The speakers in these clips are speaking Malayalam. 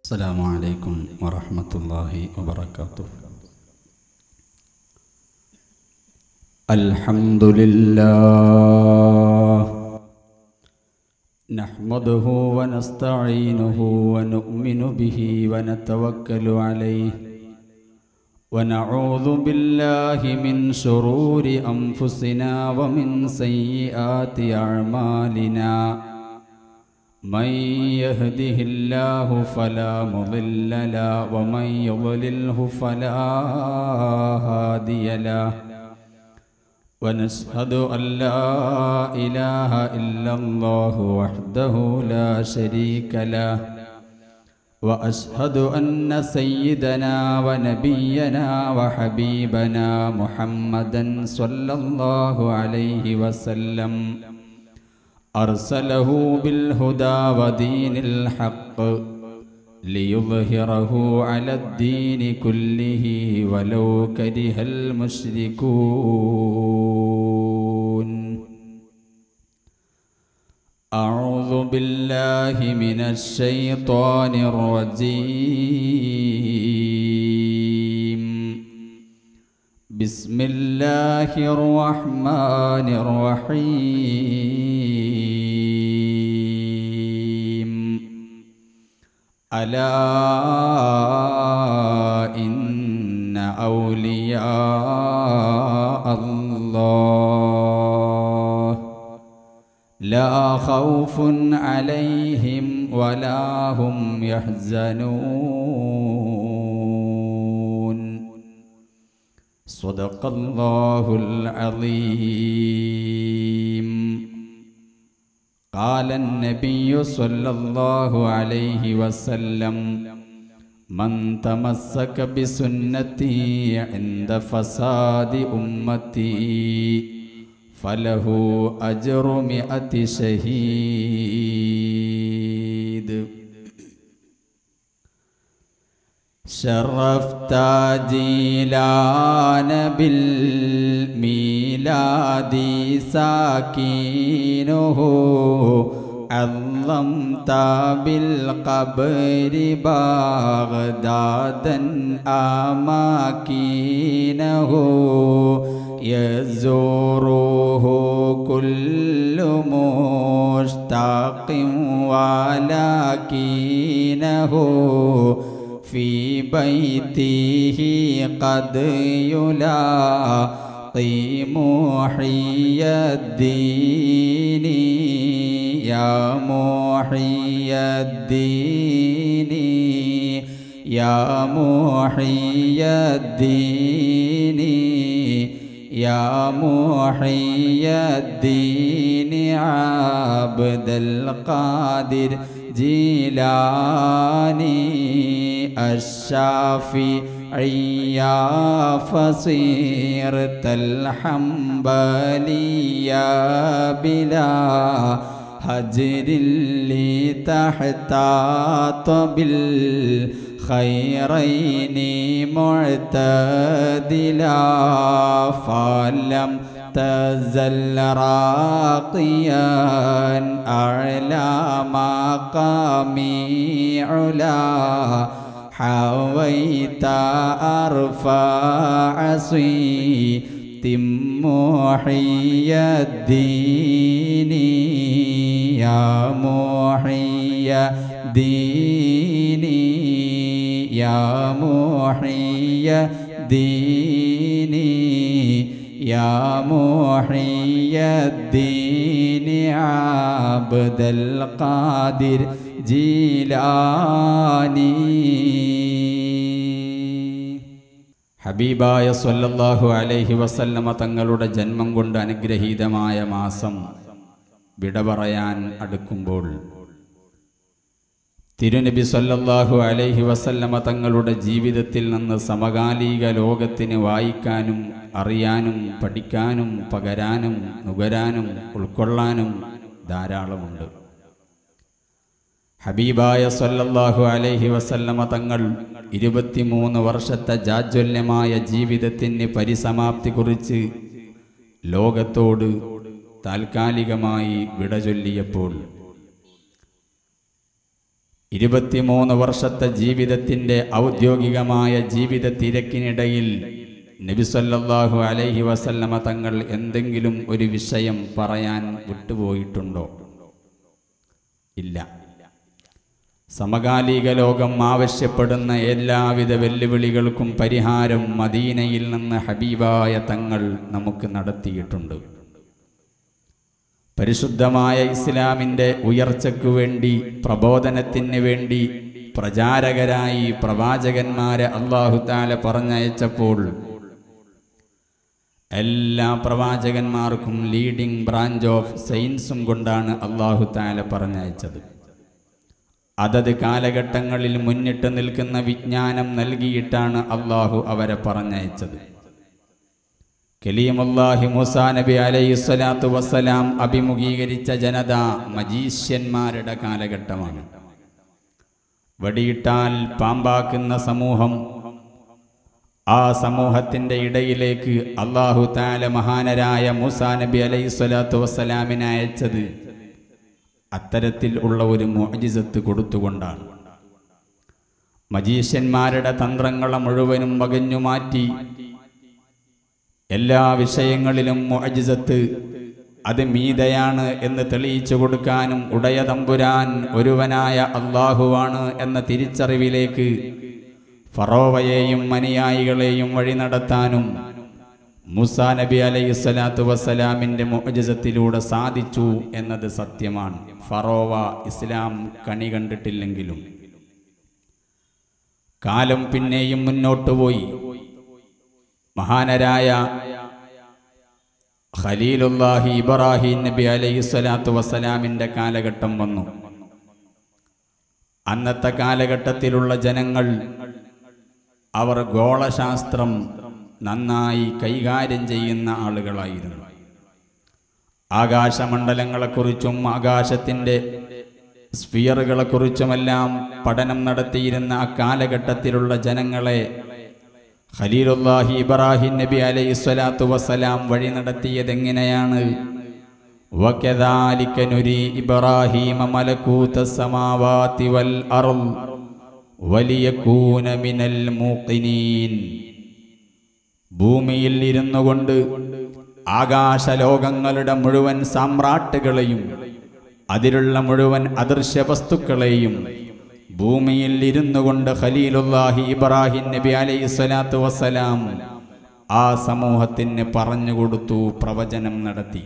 السلام عليكم ورحمة الله وبركاته الحمد لله نحمده ونستعينه ونؤمن به ونتوكل عليه ونعوذ بالله من شرور أنفسنا ومن سيئات أعمالنا من يهده الله فلا مضل له ومن يضلله فلا هادي له ونشهد أن لا إله إلا الله وحده لا شريك له وأشهد أن سيدنا ونبينا وحبيبنا محمدا صلى الله عليه وسلم أرسله بالهدى ودين الحق ليظهره على الدين كله ولو كره المشركون أعوذ بالله من الشيطان الرجيم بسم الله الرحمن الرحيم ألا إن أولياء الله لا خوف عليهم ولا هم يحزنون صدق الله العظيم قال النبي صلى الله عليه وسلم من تمسك بسنتي عند فساد أمتي فله أجر مئة شهيد شرفت جيلان بالميلاد ساكينه عظمت بالقبر بغدادا أماكنه يزوره كل مشتاق ولكنه في بيته قد يلاقي محي الدين يا محي الدين يا محي الدين يا محي الدين عبد القادر جيلاني الشافي يا فصيرة الحنبلية بلا هجر اللي تحت بالخيرين معتدلا فلم تزل راقيا أعلى مقامي علا حويت أرفع صيت محي الدين يا محي الدين يا محي الدين يا محي الدين عبد القادر ജീലാനി ഹബീബായ സല്ലല്ലാഹു അലൈഹി വസല്ലമ തങ്ങളുടെ ജന്മം കൊണ്ട് അനുഗ്രഹീതമായ മാസം വിട പറയാൻ അടുക്കുമ്പോൾ തിരുനബി സല്ലല്ലാഹു അലൈഹി വസല്ലമ തങ്ങളുടെ ജീവിതത്തിൽ നിന്ന് സമകാലിക ലോകത്തിന് വായിക്കാനും അറിയാനും പഠിക്കാനും പകരാനും നുകരാനും ഉൾക്കൊള്ളാനും ധാരാളമുണ്ട് ഹബീബായ സല്ലല്ലാഹു അലൈഹി വസല്ലമ തങ്ങൾ ഇരുപത്തിമൂന്ന് വർഷത്തെ ജാജ്വല്യമായ ജീവിതത്തിന് പരിസമാപ്തി കുറിച്ച് ലോകത്തോട് താൽക്കാലികമായി വിട ചൊല്ലിയപ്പോൾ ഇരുപത്തിമൂന്ന് വർഷത്തെ ജീവിതത്തിൻ്റെ ഔദ്യോഗികമായ ജീവിത തിരക്കിനിടയിൽ നബിസല്ലാഹു അലൈഹി വസല്ലമ തങ്ങൾ എന്തെങ്കിലും ഒരു വിഷയം പറയാൻ വിട്ടുപോയിട്ടുണ്ടോ ഇല്ല സമകാലിക ലോകം ആവശ്യപ്പെടുന്ന എല്ലാവിധ വെല്ലുവിളികൾക്കും പരിഹാരം മദീനയിൽ നിന്ന് ഹബീബായ തങ്ങൾ നമുക്ക് നടത്തിയിട്ടുണ്ട് പരിശുദ്ധമായ ഇസ്ലാമിൻ്റെ ഉയർച്ചയ്ക്കു വേണ്ടി പ്രബോധനത്തിന് വേണ്ടി പ്രചാരകരായി പ്രവാചകന്മാരെ അള്ളാഹുത്താല പറഞ്ഞയച്ചപ്പോൾ എല്ലാ പ്രവാചകന്മാർക്കും ലീഡിംഗ് ബ്രാഞ്ച് ഓഫ് സയൻസും കൊണ്ടാണ് അള്ളാഹുത്താല പറഞ്ഞയച്ചത് അതത് കാലഘട്ടങ്ങളിൽ മുന്നിട്ട് നിൽക്കുന്ന വിജ്ഞാനം നൽകിയിട്ടാണ് അള്ളാഹു അവരെ പറഞ്ഞയച്ചത് കലീമുല്ലാഹി മൂസാ നബി അലൈഹി സ്വലാത്തു വസ്സലാം അഭിമുഖീകരിച്ച ജനത മജീഷ്യന്മാരുടെ കാലഘട്ടമാണ് വടിയിട്ടാൽ പാമ്പാക്കുന്ന സമൂഹം ആ സമൂഹത്തിൻ്റെ ഇടയിലേക്ക് അള്ളാഹു താല മഹാനരായ മൂസാ നബി അലൈഹി സ്വലാത്തു വസ്സലാമിനെ അയച്ചത് അത്തരത്തിൽ ഉള്ള ഒരു മോജിസത്ത് കൊടുത്തുകൊണ്ടാണ് മജീഷ്യന്മാരുടെ തന്ത്രങ്ങളെ മുഴുവനും വകഞ്ഞു മാറ്റി എല്ലാ വിഷയങ്ങളിലും മുഅജിസത്ത് അത് മീതയാണ് എന്ന് തെളിയിച്ചു കൊടുക്കാനും ഉടയ തമ്പുരാൻ ഒരുവനായ അള്ളാഹുവാണ് എന്ന തിരിച്ചറിവിലേക്ക് ഫറോവയെയും അനുയായികളെയും വഴി നടത്താനും മുസാ നബി അലൈഹി സ്വലാത്തു വസ്സലാമിൻ്റെ മുഅജിസത്തിലൂടെ സാധിച്ചു എന്നത് സത്യമാണ് ഫറോവ ഇസ്ലാം കണി കണ്ടിട്ടില്ലെങ്കിലും കാലം പിന്നെയും മുന്നോട്ട് പോയി മഹാനരായ ഖലീലുല്ലാഹി ഇബ്രാഹിം നബി അലൈഹി സ്വലാത്തു വസ്സലാമിൻ്റെ കാലഘട്ടം വന്നു അന്നത്തെ കാലഘട്ടത്തിലുള്ള ജനങ്ങൾ അവർ ഗോളശാസ്ത്രം നന്നായി കൈകാര്യം ചെയ്യുന്ന ആളുകളായിരുന്നു ആകാശമണ്ഡലങ്ങളെക്കുറിച്ചും ആകാശത്തിൻ്റെ സ്ഫിയറുകളെക്കുറിച്ചുമെല്ലാം പഠനം നടത്തിയിരുന്ന ആ കാലഘട്ടത്തിലുള്ള ജനങ്ങളെ ഖലീലുല്ലാഹി ഇബ്രാഹിം നബി അലൈഹി സ്വലാത്തു വസ്സലാം വഴി നടത്തിയത് എങ്ങനെയാണ് وكذلك نري إبراهيم ملكوت السماوات والأرض وليكون من الموقنين ഭൂമിയിൽ ഇരുന്നു കൊണ്ട് ആകാശലോകങ്ങളുടെ മുഴുവൻ സാമ്രാട്ടുകളെയും അതിലുള്ള മുഴുവൻ അദൃശ്യ വസ്തുക്കളെയും ഭൂമിയിൽ ഇരുന്നു കൊണ്ട് ഖലീലുല്ലാഹി ഇബ്രാഹിം നബി അലൈഹി സ്വലാത്തു വസ്സലാം ആ സമൂഹത്തിന് പറഞ്ഞുകൊടുത്തു പ്രവചനം നടത്തി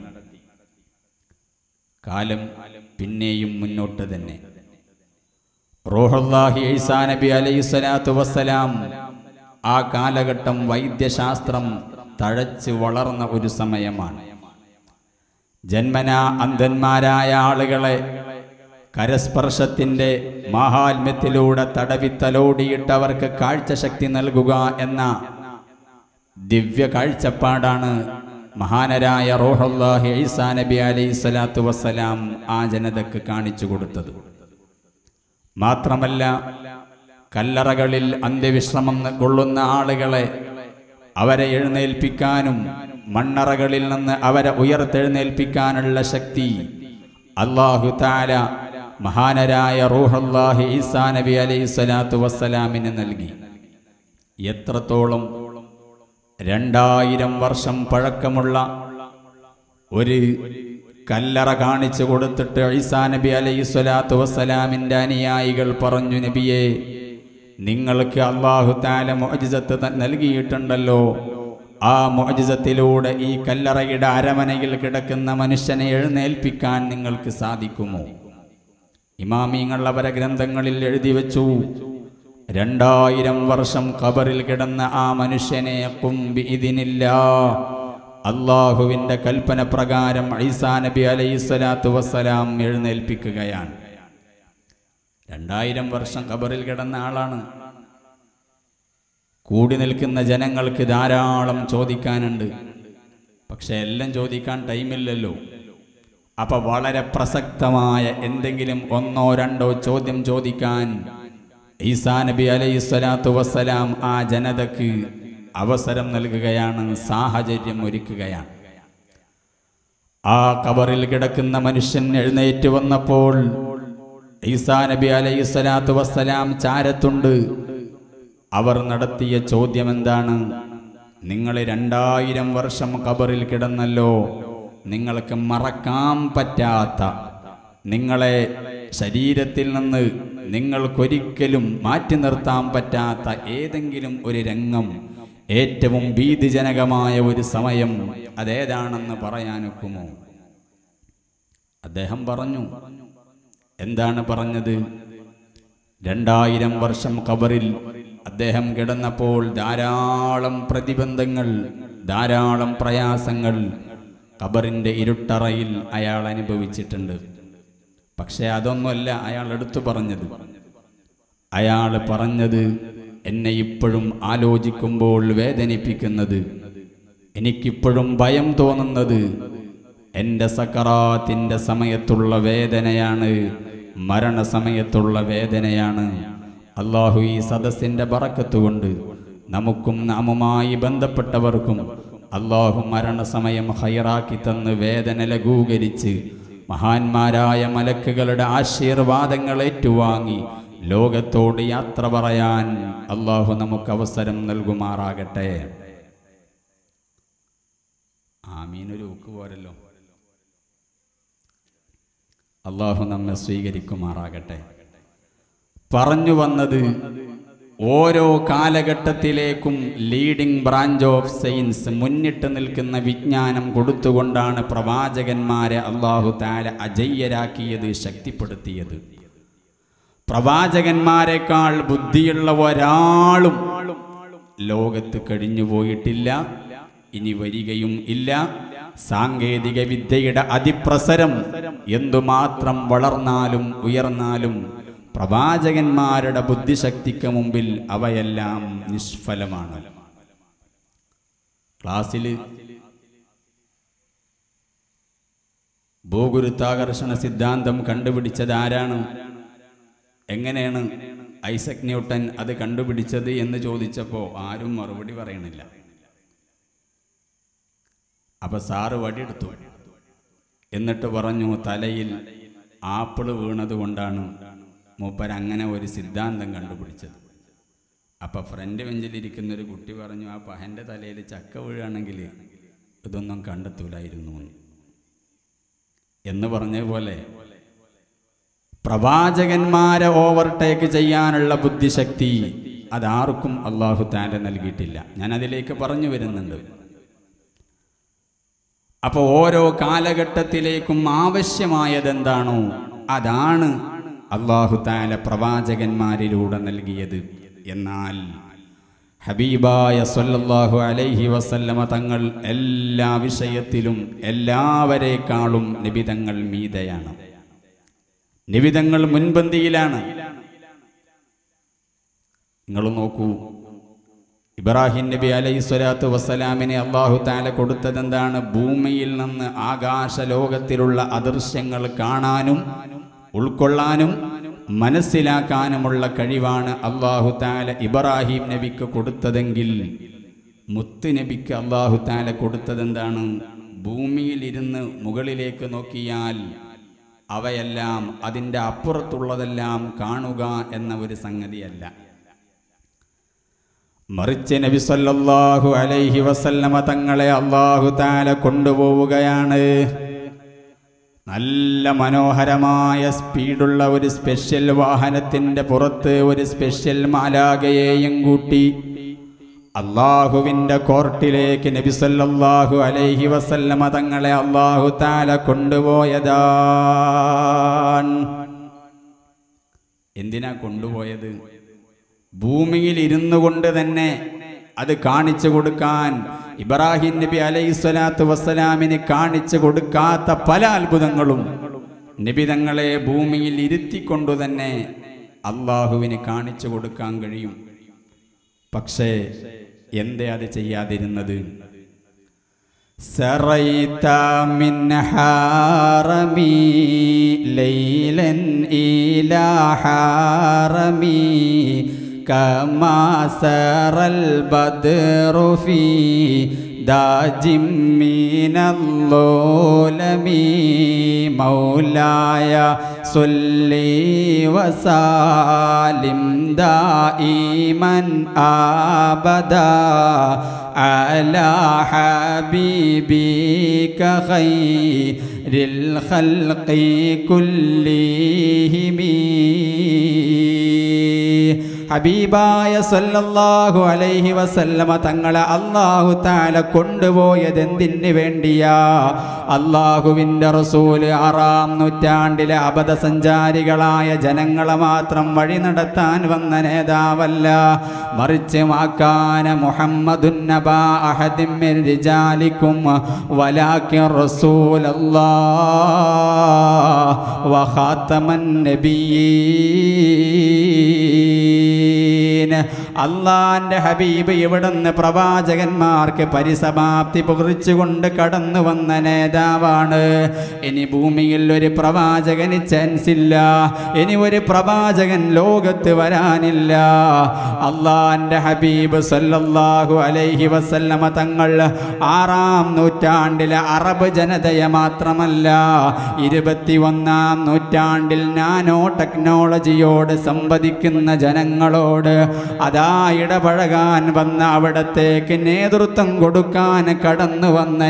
കാലം പിന്നെയും മുന്നോട്ട് തന്നെ റോഹുല്ലാഹി ഈസാ നബി അലൈഹി സ്വലാത്തു വസ്സലാം ആ കാലഘട്ടം വൈദ്യശാസ്ത്രം തഴച്ച് വളർന്ന ഒരു സമയമാണ് ജന്മന അന്ധന്മാരായ ആളുകളെ കരസ്പർശത്തിൻ്റെ മാഹാത്മ്യത്തിലൂടെ തടവിത്തലോടിയിട്ട് അവർക്ക് കാഴ്ചശക്തി നൽകുക എന്ന ദിവ്യ കാഴ്ചപ്പാടാണ് മഹാനരായ റോഹുല്ലാഹി ഈസാ നബി അലൈഹി സ്വലാത്തു വസ്സലാം ആ ജനതക്ക് കാണിച്ചു കൊടുത്തത് മാത്രമല്ല കല്ലറകളിൽ അന്ത്യവിശ്രമം കൊള്ളുന്ന ആളുകളെ അവരെ എഴുന്നേൽപ്പിക്കാനും മണ്ണറകളിൽ നിന്ന് അവരെ ഉയർത്തെഴുന്നേൽപ്പിക്കാനുള്ള ശക്തി അള്ളാഹു താല മഹാനരായ റൂഹല്ലാഹി ഈസാ നബി അലൈഹി സ്വലാത്തു വസ്സലാമിന് നൽകി എത്രത്തോളം രണ്ടായിരം വർഷം പഴക്കമുള്ള ഒരു കല്ലറ കാണിച്ചു കൊടുത്തിട്ട് ഈസാ നബി അലൈഹി സ്വലാത്തു വസ്സലാമിൻ്റെ അനുയായികൾ പറഞ്ഞു നബിയെ നിങ്ങൾക്ക് അള്ളാഹു താല മോജിസത്ത് നൽകിയിട്ടുണ്ടല്ലോ ആ മോജിസത്തിലൂടെ ഈ കല്ലറയുടെ അരമനയിൽ കിടക്കുന്ന മനുഷ്യനെ എഴുന്നേൽപ്പിക്കാൻ നിങ്ങൾക്ക് സാധിക്കുമോ ഇമാമിങ്ങൾ അവരെ ഗ്രന്ഥങ്ങളിൽ എഴുതി വെച്ചു രണ്ടായിരം വർഷം ഖബറിൽ കിടന്ന ആ മനുഷ്യനെ കുമ്പി ഇതിനില്ല അള്ളാഹുവിൻ്റെ കൽപ്പന പ്രകാരം ഐസാ നബി അലൈഹി സ്വലാത്തു വസ്സലാം എഴുന്നേൽപ്പിക്കുകയാണ് രണ്ടായിരം വർഷം ഖബറിൽ കിടന്ന ആളാണ് കൂടി നിൽക്കുന്ന ജനങ്ങൾക്ക് ധാരാളം ചോദിക്കാനുണ്ട് പക്ഷെ എല്ലാം ചോദിക്കാൻ ടൈമില്ലല്ലോ അപ്പൊ വളരെ പ്രസക്തമായ എന്തെങ്കിലും ഒന്നോ രണ്ടോ ചോദ്യം ചോദിക്കാൻ ഈസാ നബി അലൈഹി സ്വലാത്തു വസ്സലാം ആ ജനതക്ക് അവസരം നൽകുകയാണ് സാഹചര്യം ഒരുക്കുകയാണ് ആ കബറിൽ കിടക്കുന്ന മനുഷ്യൻ എഴുന്നേറ്റ് വന്നപ്പോൾ ഈസാ നബി അലൈഹി സ്വലാത്തു വസ്സലാം ചാരത്തുണ്ട് അവർ നടത്തിയ ചോദ്യം എന്താണ് നിങ്ങൾ രണ്ടായിരം വർഷം കബറിൽ കിടന്നല്ലോ നിങ്ങൾക്ക് മറക്കാൻ പറ്റാത്ത നിങ്ങളെ ശരീരത്തിൽ നിന്ന് നിങ്ങൾക്കൊരിക്കലും മാറ്റി നിർത്താൻ പറ്റാത്ത ഏതെങ്കിലും ഒരു രംഗം ഏറ്റവും ഭീതിജനകമായ ഒരു സമയം അതേതാണെന്ന് പറയാനൊക്കുമോ അദ്ദേഹം പറഞ്ഞു എന്താണ് പറഞ്ഞത് രണ്ടായിരം വർഷം കബറിൽ അദ്ദേഹം കിടന്നപ്പോൾ ധാരാളം പ്രതിബന്ധങ്ങൾ ധാരാളം പ്രയാസങ്ങൾ കബറിൻ്റെ ഇരുട്ടറയിൽ അയാൾ അനുഭവിച്ചിട്ടുണ്ട് പക്ഷെ അതൊന്നുമല്ല അയാൾ എടുത്തു പറഞ്ഞത് അയാൾ പറഞ്ഞത് എന്നെ ഇപ്പോഴും ആലോചിക്കുമ്പോൾ വേദനിപ്പിക്കുന്നത് എനിക്കിപ്പോഴും ഭയം തോന്നുന്നത് എൻ്റെ സക്കറാത്തിൻ്റെ സമയത്തുള്ള വേദനയാണ് മരണസമയത്തുള്ള വേദനയാണ് അള്ളാഹു ഈ സദസ്സിൻ്റെ ബറക്കത്തുകൊണ്ട് നമുക്കും നാമുമായി ബന്ധപ്പെട്ടവർക്കും അള്ളാഹു മരണസമയം ഹൈറാക്കി തന്ന് വേദന ലഘൂകരിച്ച് മഹാന്മാരായ മലക്കുകളുടെ ആശീർവാദങ്ങൾ ഏറ്റുവാങ്ങി ലോകത്തോട് യാത്ര പറയാൻ അള്ളാഹു നമുക്ക് അവസരം നൽകുമാറാകട്ടെ ആമീനൊരു ഉക്ക് പോരല്ലോ അള്ളാഹു നമ്മെ സ്വീകരിക്കുമാറാകട്ടെ പറഞ്ഞു വന്നത് ഓരോ കാലഘട്ടത്തിലേക്കും ലീഡിംഗ് ബ്രാഞ്ച് ഓഫ് സയൻസ് മുന്നിട്ട് നിൽക്കുന്ന വിജ്ഞാനം കൊടുത്തുകൊണ്ടാണ് പ്രവാചകന്മാരെ അള്ളാഹു താല അജയ്യരാക്കിയത് ശക്തിപ്പെടുത്തിയത് പ്രവാചകന്മാരെക്കാൾ ബുദ്ധിയുള്ള ഒരാളും ലോകത്ത് കഴിഞ്ഞു പോയിട്ടില്ല ഇനി വരികയും ഇല്ല സാങ്കേതിക വിദ്യയുടെ അതിപ്രസരം എന്തുമാത്രം വളർന്നാലും ഉയർന്നാലും പ്രവാചകന്മാരുടെ ബുദ്ധിശക്തിക്ക് മുമ്പിൽ അവയെല്ലാം നിഷ്ഫലമാണ് ക്ലാസ്സിൽ ഭൂഗുരുത്വാകർഷണ സിദ്ധാന്തം കണ്ടുപിടിച്ചത് ആരാണ് എങ്ങനെയാണ് ഐസക് ന്യൂട്ടൻ അത് കണ്ടുപിടിച്ചത് എന്ന് ചോദിച്ചപ്പോൾ ആരും മറുപടി പറയണില്ല അപ്പൊ സാറ് വടിയെടുത്തു എന്നിട്ട് പറഞ്ഞു തലയിൽ ആപ്പിള് വീണത് കൊണ്ടാണ് മൂപ്പർ അങ്ങനെ ഒരു സിദ്ധാന്തം കണ്ടുപിടിച്ചത് അപ്പൊ ഫ്രണ്ട് ബെഞ്ചിലിരിക്കുന്ന ഒരു കുട്ടി പറഞ്ഞു ആ പഹന്റെ തലയിൽ ചക്ക വീഴുകയാണെങ്കിൽ ഇതൊന്നും കണ്ടെത്തൂലായിരുന്നു എന്ന്. എന്ന് പറഞ്ഞ പോലെ പ്രവാചകന്മാരെ ഓവർടേക്ക് ചെയ്യാനുള്ള ബുദ്ധിശക്തി അതാർക്കും അള്ളാഹു താല നൽകിയിട്ടില്ല ഞാൻ അതിലേക്ക് പറഞ്ഞു വരുന്നുണ്ട് അപ്പോൾ ഓരോ കാലഘട്ടത്തിലേക്കും ആവശ്യമായതെന്താണോ അതാണ് അള്ളാഹു താല പ്രവാചകന്മാരിലൂടെ നൽകിയത് എന്നാൽ ഹബീബായ സല്ലല്ലാഹു അലൈഹി വസല്ലമ തങ്ങൾ എല്ലാ വിഷയത്തിലും എല്ലാവരേക്കാളും നിബിതങ്ങൾ മീതയാണ് നിബിതങ്ങൾ മുൻപന്തിയിലാണ് നിങ്ങൾ നോക്കൂ ഇബ്രാഹിം നബി അലൈഹി സ്വലാത്തു വസ്സലാമിനെ അള്ളാഹു താല കൊടുത്തതെന്താണ് ഭൂമിയിൽ നിന്ന് ആകാശ ലോകത്തിലുള്ള അദൃശ്യങ്ങൾ കാണാനും ഉൾക്കൊള്ളാനും മനസ്സിലാക്കാനുമുള്ള കഴിവാണ് അള്ളാഹു താല ഇബ്രാഹിം നബിക്ക് കൊടുത്തതെങ്കിൽ മുത്ത് നബിക്ക് അള്ളാഹു താല കൊടുത്തതെന്താണ് ഭൂമിയിലിരുന്ന് മുകളിലേക്ക് നോക്കിയാൽ അവയെല്ലാം അതിൻ്റെ അപ്പുറത്തുള്ളതെല്ലാം കാണുക എന്ന ഒരു സംഗതിയല്ല മറിച്ച് നബി സല്ലല്ലാഹു അലൈഹി വസല്ലമ തങ്ങളെ അള്ളാഹു താല കൊണ്ടുപോവുകയാണ് നല്ല മനോഹരമായ സ്പീഡുള്ള ഒരു സ്പെഷ്യൽ വാഹനത്തിന്റെ പുറത്ത് ഒരു സ്പെഷ്യൽ മാലാകയെയും കൂട്ടി അള്ളാഹുവിന്റെ കോർട്ടിലേക്ക് നബി സല്ലല്ലാഹു അലൈഹി വസല്ലമ തങ്ങളെ അള്ളാഹു താല കൊണ്ടുപോയതാണ് എന്തിനാ കൊണ്ടുപോയത് ഭൂമിയിൽ ഇരുന്നു കൊണ്ട് തന്നെ അത് കാണിച്ചു കൊടുക്കാൻ ഇബ്രാഹിം നബി അലൈഹി സ്വലാത്തു വസ്സലാമിന് കാണിച്ചു കൊടുക്കാത്ത പല അത്ഭുതങ്ങളും നബി തങ്ങളെ ഭൂമിയിൽ ഇരുത്തിക്കൊണ്ടു തന്നെ അള്ളാഹുവിന് കാണിച്ചു കൊടുക്കാൻ കഴിയും പക്ഷേ എന്തേ അത് ചെയ്യാതിരുന്നത് سريت من حارمي ليلا إلى حارمي كما سر البدر في داج من الظلم مولاي صل وسلم دائما ابدا على حبيبك خير الخلق كلهم ഹബീബായ സല്ലല്ലാഹു അലൈഹി വസല്ലമ തങ്ങളെ അള്ളാഹു താല കൊണ്ടുപോയത് എന്തിന് വേണ്ടിയാ അള്ളാഹുവിൻ്റെ റസൂല് ആറാം നൂറ്റാണ്ടിലെ അബദ്ധസഞ്ചാരികളായ ജനങ്ങളെ മാത്രം വഴി നടത്താൻ വന്ന നേതാവല്ല മറിച്ച് മാക്കാന മുഹമ്മദുൻ നബാ അഹദിൻ മിൻ റിജാലിക്കും വലാകിൻ റസൂലല്ലാഹ് വഖാതമൻ നബിയീൻ അള്ളാന്റെ ഹബീബ് ഇവിടുന്ന് പ്രവാചകന്മാർക്ക് പരിസമാപ്തി കുറിച്ചുകൊണ്ട് കടന്നു വന്ന നേതാവാണ് ഇനി ഭൂമിയിൽ ഒരു പ്രവാചകന് ചാൻസ് ഇല്ല ഇനി ഒരു പ്രവാചകൻ ലോകത്ത് വരാനില്ല അള്ളാന്റെ ഹബീബ് സല്ലല്ലാഹു അലൈഹി വസല്ലമ തങ്ങൾ ആറാം നൂറ്റാണ്ടിലെ അറബ് ജനതയെ മാത്രമല്ല ഇരുപത്തി ഒന്നാം നൂറ്റാണ്ടിൽ നാനോ ടെക്നോളജിയോട് സംവദിക്കുന്ന ജനങ്ങളോട് അതാ ഇടപഴകാൻ വന്ന അവിടത്തേക്ക് നേതൃത്വം കൊടുക്കാൻ കടന്നു വന്ന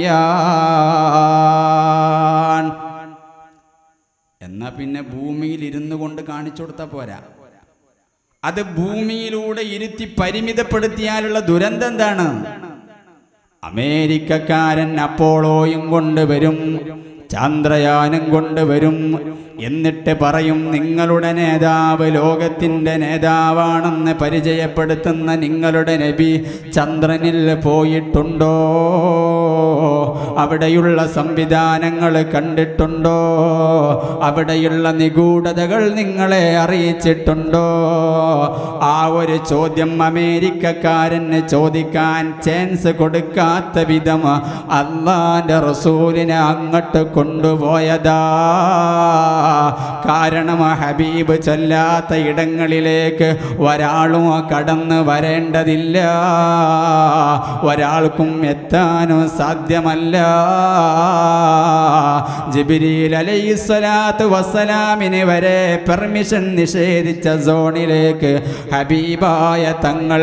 നബിയാൻ എന്നാ പിന്നെ ഭൂമിയിൽ ഇരുന്നു കൊണ്ട് കാണിച്ചു കൊടുത്താ പോരാ അത് ഭൂമിയിലൂടെ ഇരുത്തി പരിമിതപ്പെടുത്തിയാലുള്ള ദുരന്തം എന്താണ് അമേരിക്കക്കാരൻ അപ്പോളോയും കൊണ്ടുവരും ചന്ദ്രയാനം കൊണ്ടുവരും എന്നിട്ട് പറയും നിങ്ങളുടെ നേതാവ് ലോകത്തിൻ്റെ നേതാവാണെന്ന് പരിചയപ്പെടുത്തുന്ന നിങ്ങളുടെ നബി ചന്ദ്രനിൽ പോയിട്ടുണ്ടോ അവിടെയുള്ള സംവിധാനങ്ങൾ കണ്ടിട്ടുണ്ടോ അവിടെയുള്ള നിഗൂഢതകൾ നിങ്ങളെ അറിയിച്ചിട്ടുണ്ടോ ആ ഒരു ചോദ്യം അമേരിക്കക്കാരന് ചോദിക്കാൻ ചാൻസ് കൊടുക്കാത്ത വിധം അള്ളാന്റെ റസൂലിനെ അങ്ങോട്ട് കൊണ്ടുപോയതാ കാരണം ഹബീബ് ചൊല്ലാത്ത ഇടങ്ങളിലേക്ക് ഒരാളും കടന്നു വരേണ്ടതില്ല ഒരാൾക്കും എത്താനും സാധ്യമല്ല ജിബിരിൽ അലൈഹിസ്സലാത്തു വസ്സലാമിന് വരെ പെർമിഷൻ നിഷേധിച്ച സോണിലേക്ക് ഹബീബായ തങ്ങൾ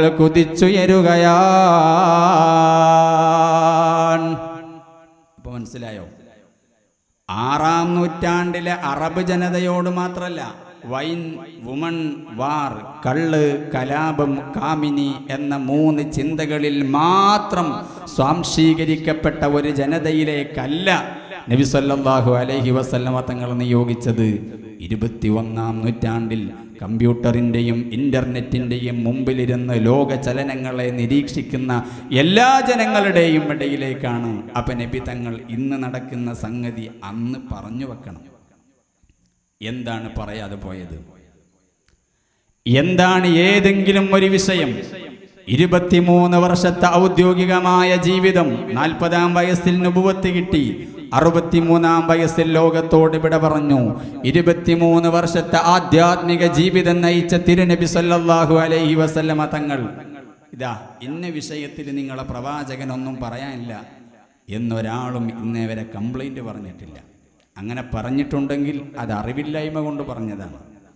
കുതിച്ചുയരുകയാണ് അപ്പൊ മനസ്സിലായോ ആറാം നൂറ്റാണ്ടിലെ അറബ് ജനതയോട് മാത്രമല്ല വൈൻ വുമൺ വാർ കള്ള് കലാപം കാമിനി എന്ന മൂന്ന് ചിന്തകളിൽ മാത്രം സ്വാംശീകരിക്കപ്പെട്ട ഒരു ജനതയിലേക്കല്ല നബി സല്ലല്ലാഹു അലൈഹി വസല്ലമ തങ്ങൾ നിയോഗിച്ചത് ഇരുപത്തി ഒന്നാം നൂറ്റാണ്ടിൽ കമ്പ്യൂട്ടറിൻ്റെയും ഇൻ്റർനെറ്റിൻ്റെയും മുമ്പിലിരുന്ന് ലോക ചലനങ്ങളെ നിരീക്ഷിക്കുന്ന എല്ലാ ജനങ്ങളുടെയും ഇടയിലേക്കാണ് അപ്പം നബി തങ്ങൾ ഇന്ന് നടക്കുന്ന സംഗതി അന്ന് പറഞ്ഞു വെക്കണം എന്താണ് പറയാതെ പോയത് എന്താണ് ഏതെങ്കിലും ഒരു വിഷയം ഇരുപത്തിമൂന്ന് വർഷത്തെ ഔദ്യോഗികമായ ജീവിതം നാൽപ്പതാം വയസ്സിൽ നുപുവത്ത് കിട്ടി അറുപത്തിമൂന്നാം വയസ്സിൽ ലോകത്തോട് വിട പറഞ്ഞു ഇരുപത്തിമൂന്ന് വർഷത്തെ ആധ്യാത്മിക ജീവിതം നയിച്ച തിരുനബി സല്ലല്ലാഹു അലൈഹി വസല്ലമ തങ്ങൾ ഇതാ ഇന്ന വിഷയത്തിൽ നിങ്ങളെ പ്രവാചകനൊന്നും പറയാനില്ല എന്നൊരാളും ഇന്നേ വരെ കംപ്ലൈൻറ്റ് പറഞ്ഞിട്ടില്ല അങ്ങനെ പറഞ്ഞിട്ടുണ്ടെങ്കിൽ അത് അറിവില്ലായ്മ കൊണ്ട് പറഞ്ഞതാണ്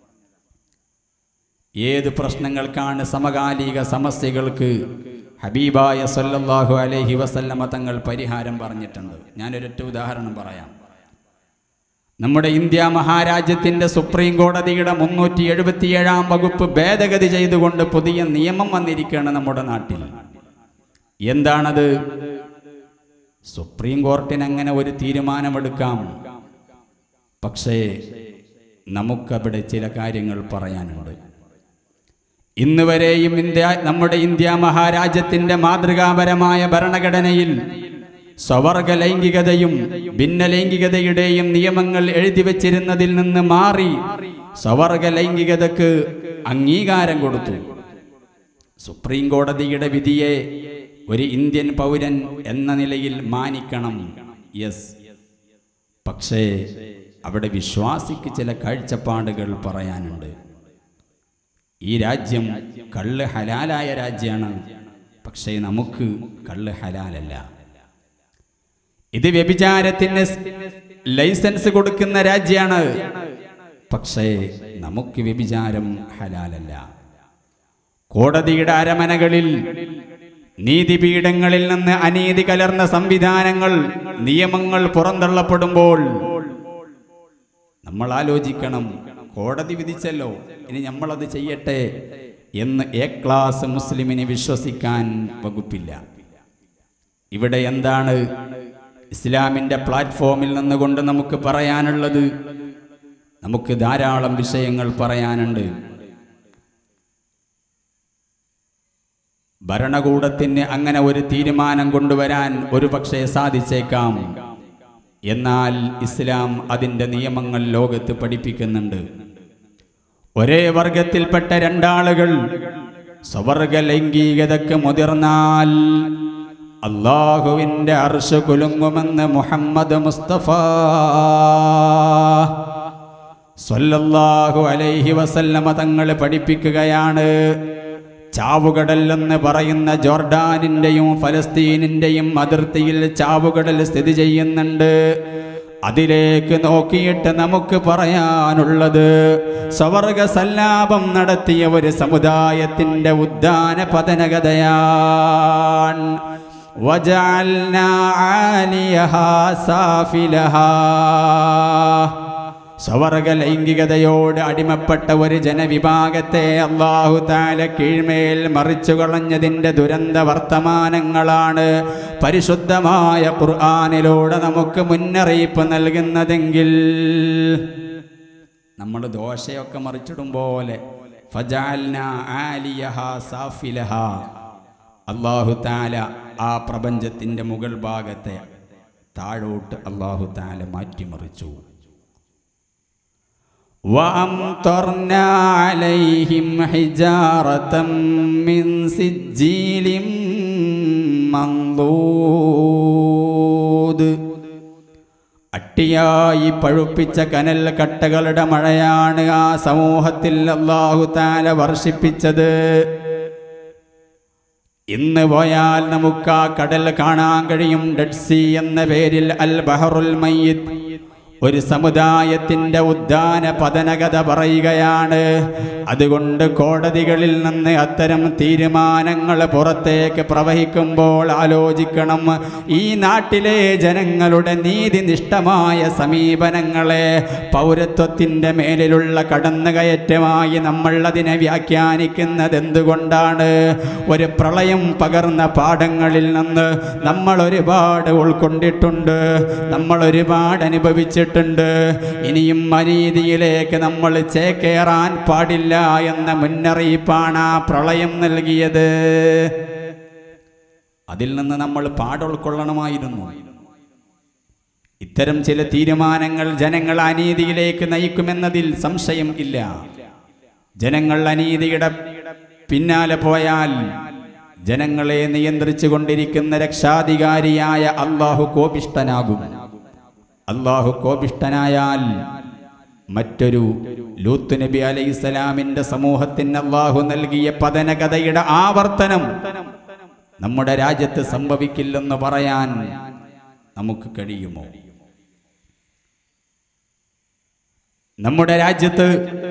ഏത് പ്രശ്നങ്ങൾക്കാണ് സമകാലിക സമസ്യകൾക്ക് ഹബീബായ സല്ലല്ലാഹു അലൈഹി വസല്ലമ തങ്ങൾ പരിഹാരം പറഞ്ഞിട്ടുണ്ട് ഞാനൊരൊറ്റ ഉദാഹരണം പറയാം നമ്മുടെ ഇന്ത്യ മഹാരാജ്യത്തിന്റെ സുപ്രീം കോടതിയുടെ മുന്നൂറ്റി എഴുപത്തിയേഴാം വകുപ്പ് ഭേദഗതി ചെയ്തുകൊണ്ട് പുതിയ നിയമം വന്നിരിക്കുകയാണ് നമ്മുടെ നാട്ടിൽ എന്താണത് സുപ്രീം കോർട്ടിന് അങ്ങനെ ഒരു തീരുമാനമെടുക്കാം പക്ഷേ നമുക്കവിടെ ചില കാര്യങ്ങൾ പറയാനുണ്ട് ഇന്ന് വരെയും ഇന്ത്യ നമ്മുടെ ഇന്ത്യ മഹാരാജ്യത്തിന്റെ മാതൃകാപരമായ ഭരണഘടനയിൽ സ്വവർഗ ലൈംഗികതയും ഭിന്നലൈംഗികതയുടെയും നിയമങ്ങൾ എഴുതി വച്ചിരുന്നതിൽ നിന്ന് മാറി സ്വവർഗ ലൈംഗികതക്ക് അംഗീകാരം കൊടുത്തു സുപ്രീം കോടതിയുടെ വിധിയെ ഒരു ഇന്ത്യൻ പൗരൻ എന്ന നിലയിൽ മാനിക്കണം യെസ് പക്ഷേ അവിടെ വിശ്വാസിക്ക് ചില കാഴ്ചപ്പാടുകൾ പറയാനുണ്ട് ഈ രാജ്യം കള്ള് ഹലാലായ രാജ്യമാണ് പക്ഷേ നമുക്ക് കള്ള് ഹലാലല്ല ഇത് വ്യഭിചാരത്തിന് ലൈസൻസ് കൊടുക്കുന്ന രാജ്യമാണ് പക്ഷേ നമുക്ക് വ്യഭിചാരം ഹലാലല്ല കോടതിയുടെ അരമനകളിൽ നീതിപീഠങ്ങളിൽ നിന്ന് അനീതി കലർന്ന സംവിധാനങ്ങൾ നിയമങ്ങൾ പുറന്തള്ളപ്പെടുമ്പോൾ നമ്മൾ ആലോചിക്കണം കോടതി വിധിച്ചല്ലോ ഇനി നമ്മളത് ചെയ്യട്ടെ എന്ന് എ ക്ലാസ് മുസ്ലിമിനെ വിശ്വസിക്കാൻ വകുപ്പില്ല ഇവിടെ എന്താണ് ഇസ്ലാമിൻ്റെ പ്ലാറ്റ്ഫോമിൽ നിന്നുകൊണ്ട് നമുക്ക് പറയാനുള്ളത് നമുക്ക് ധാരാളം വിഷയങ്ങൾ പറയാനുണ്ട് ഭരണകൂടത്തിന് അങ്ങനെ ഒരു തീരുമാനം കൊണ്ടുവരാൻ ഒരു പക്ഷേ സാധിച്ചേക്കാം എന്നാൽ ഇസ്ലാം അതിൻ്റെ നിയമങ്ങൾ ലോകത്ത് പഠിപ്പിക്കുന്നുണ്ട് ഒരേ വർഗത്തിൽപ്പെട്ട രണ്ടാളുകൾ സ്വവർഗ ലൈംഗികതയ്ക്ക് മുതിർന്നാൽ അള്ളാഹുവിൻ്റെ അർഷ കുലുങ്ങുമെന്ന് മുഹമ്മദ് മുസ്തഫ സ്വല്ലല്ലാഹു അലൈഹി വസല്ലമ തങ്ങൾ പഠിപ്പിക്കുകയാണ് ചാവുകടൽ എന്ന് പറയുന്ന ജോർഡാനിൻ്റെയും ഫലസ്തീനിൻ്റെയും അതിർത്തിയിൽ ചാവുകടൽ സ്ഥിതി ചെയ്യുന്നുണ്ട് അതിലേക്ക് നോക്കിയിട്ട് നമുക്ക് പറയാനുള്ളത് സ്വവർഗ സല്ലാപം നടത്തിയ ഒരു സമുദായത്തിൻ്റെ ഉദ്ദാന പതനകഥയാൻ وجعلنا عاليها سافلها സ്വവർഗ ലൈംഗികതയോട് അടിമപ്പെട്ട ഒരു ജനവിഭാഗത്തെ അള്ളാഹു താല കീഴ്മേൽ മറിച്ചു കളഞ്ഞതിൻ്റെ ദുരന്ത വർത്തമാനങ്ങളാണ് പരിശുദ്ധമായ ഖുർആാനിലൂടെ നമുക്ക് മുന്നറിയിപ്പ് നൽകുന്നതെങ്കിൽ നമ്മൾ ദോശയൊക്കെ മറിച്ചിടും പോലെ ഫജാൽന ആലിയഹ സാഫിലഹ അള്ളാഹു താല ആ പ്രപഞ്ചത്തിൻ്റെ മുകൾ ഭാഗത്തെ താഴോട്ട് അള്ളാഹു താല മാറ്റിമറിച്ചു وأمطرنا عليهم حجارة من سجيل منضود അട്ടിയായി പഴുപ്പിച്ച കനൽ കട്ടകളുടെ മഴയാണ് ആ സമൂഹത്തിൽ അള്ളാഹു താല വർഷിപ്പിച്ചത് ഇന്ന് പോയാൽ നമുക്ക് ആ കടൽ കാണാൻ കഴിയും ഡെഡ് സീ എന്ന പേരിൽ അൽ ബഹറുൽ മയ്യിദ് ഒരു സമുദായത്തിന്റെ ഉദ്ദാന പതനകഥ പറയുകയാണ് അതുകൊണ്ട് കോടതികളിൽ നിന്ന് അത്തരം തീരുമാനങ്ങൾ പുറത്തേക്ക് പ്രവഹിക്കുമ്പോൾ ആലോചിക്കണം ഈ നാട്ടിലെ ജനങ്ങളുടെ നീതിനിഷ്ഠമായ സമീപനങ്ങളെ പൗരത്വത്തിൻ്റെ മേലിലുള്ള കടന്നുകയറ്റമായി നമ്മൾ അതിനെ വ്യാഖ്യാനിക്കുന്നത് എന്തുകൊണ്ടാണ് ഒരു പ്രളയം പകർന്ന പാഠങ്ങളിൽ നിന്ന് നമ്മൾ ഒരുപാട് ഉൾക്കൊണ്ടിട്ടുണ്ട് നമ്മൾ ഒരുപാട് അനുഭവിച്ചിട്ടുണ്ട് ഇനിയും അനീതിയിലേക്ക് നമ്മൾ ചേക്കേറാൻ പാടില്ല എന്ന മുന്നറിയിപ്പാണ് ആ പ്രളയം നൽകിയത് അതിൽ നിന്ന് നമ്മൾ പാടുൾക്കൊള്ളണമായിരുന്നു ഇത്തരം ചില തീരുമാനങ്ങൾ ജനങ്ങൾ അനീതിയിലേക്ക് നയിക്കുമെന്നതിൽ സംശയം ഇല്ല ജനങ്ങൾ അനീതിയുടെ പിന്നാലെ പോയാൽ ജനങ്ങളെ നിയന്ത്രിച്ചു കൊണ്ടിരിക്കുന്ന രക്ഷാധികാരിയായ അള്ളാഹു കോപിഷ്ടനാകും അള്ളാഹു കോപിഷ്ടനായാൽ മറ്റൊരു ലൂത്ത് നബി അലൈഹി സ്വലാമിന്റെ സമൂഹത്തിന് അള്ളാഹു നൽകിയ പതനകഥയുടെ ആവർത്തനം നമ്മുടെ രാജ്യത്ത് സംഭവിക്കില്ലെന്ന് പറയാൻ നമുക്ക് കഴിയുമോ നമ്മുടെ രാജ്യത്ത്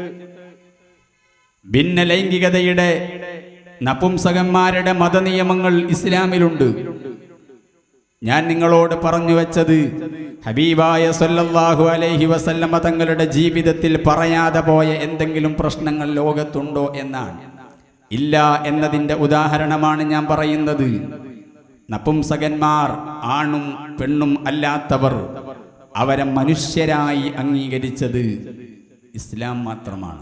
ഭിന്ന ലൈംഗികതയുടെ നപുംസകന്മാരുടെ മതനിയമങ്ങൾ ഇസ്ലാമിലുണ്ട് ഞാൻ നിങ്ങളോട് പറഞ്ഞു വെച്ചത് ഹബീബായ സല്ലല്ലാഹു അലൈഹി വസല്ലമ തങ്ങളുടെ ജീവിതത്തിൽ പറയാതെ പോയ എന്തെങ്കിലും പ്രശ്നങ്ങൾ ലോകത്തുണ്ടോ എന്നാണ് ഇല്ല എന്നതിൻ്റെ ഉദാഹരണമാണ് ഞാൻ പറയുന്നത് നപുംസകന്മാർ ആണും പെണ്ണും അല്ലാത്തവർ അവരെ മനുഷ്യരായി അംഗീകരിച്ചത് ഇസ്ലാം മാത്രമാണ്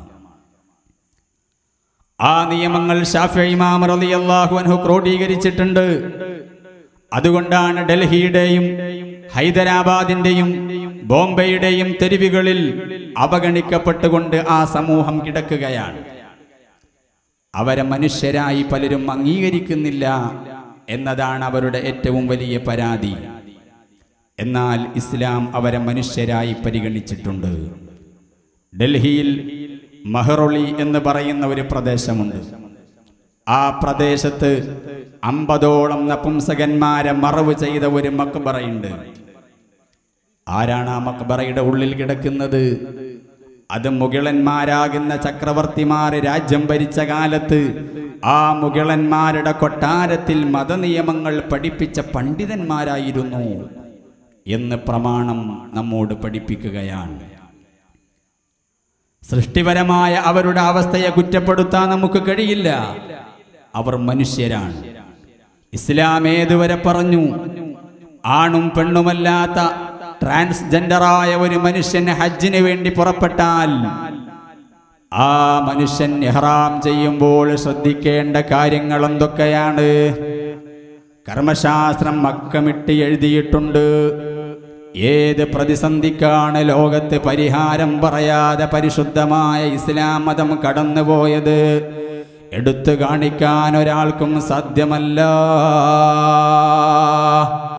ആ നിയമങ്ങൾ ഷാഫി ഇമാം റളിയല്ലാഹു അൻഹു ക്രോഡീകരിച്ചിട്ടുണ്ട് അതുകൊണ്ടാണ് ഡൽഹിയുടെയും ഹൈദരാബാദിന്റെയും ബോംബെയുടെയും തെരുവുകളിൽ അവഗണിക്കപ്പെട്ടുകൊണ്ട് ആ സമൂഹം കിടക്കുകയാണ് അവരെ മനുഷ്യരായി പലരും അംഗീകരിക്കുന്നില്ല എന്നതാണ് അവരുടെ ഏറ്റവും വലിയ പരാതി എന്നാൽ ഇസ്ലാം അവരെ മനുഷ്യരായി പരിഗണിച്ചിട്ടുണ്ട് ഡൽഹിയിൽ മഹറൊളി എന്ന് പറയുന്ന ഒരു പ്രദേശമുണ്ട് ആ പ്രദേശത്ത് അമ്പതോളം നപുംസകന്മാരെ മറവ് ചെയ്ത ഒരു മക്ബറയുണ്ട് ആരാണ് ആ മക്ബറയുടെ ഉള്ളിൽ കിടക്കുന്നത് അത് മുകിളന്മാരാകുന്ന ചക്രവർത്തിമാർ രാജ്യം ഭരിച്ച കാലത്ത് ആ മുകിളന്മാരുടെ കൊട്ടാരത്തിൽ മതനിയമങ്ങൾ പഠിപ്പിച്ച പണ്ഡിതന്മാരായിരുന്നു എന്ന് പ്രമാണം നമ്മോട് പഠിപ്പിക്കുകയാണ് സൃഷ്ടിപരമായ അവരുടെ അവസ്ഥയെ കുറ്റപ്പെടുത്താൻ നമുക്ക് കഴിയില്ല അവർ മനുഷ്യരാണ് ഇസ്ലാം ഏതുവരെ പറഞ്ഞു ആണും പെണ്ണുമല്ലാത്ത ട്രാൻസ്ജെൻഡറായ ഒരു മനുഷ്യൻ ഹജ്ജിന് വേണ്ടി പുറപ്പെട്ടാൽ ആ മനുഷ്യൻ ഇഹ്റാം ചെയ്യുമ്പോൾ ശ്രദ്ധിക്കേണ്ട കാര്യങ്ങൾ എന്തൊക്കെയാണ് കർമ്മശാസ്ത്രം മക്കമിട്ട് എഴുതിയിട്ടുണ്ട് ഏത് പ്രതിസന്ധിക്കാണ് ലോകത്ത് പരിഹാരം പറയാതെ പരിശുദ്ധമായ ഇസ്ലാം മതം കടന്നുപോയത് എടുത്തു കാണിക്കാൻ ഒരാൾക്കും സാധ്യമല്ല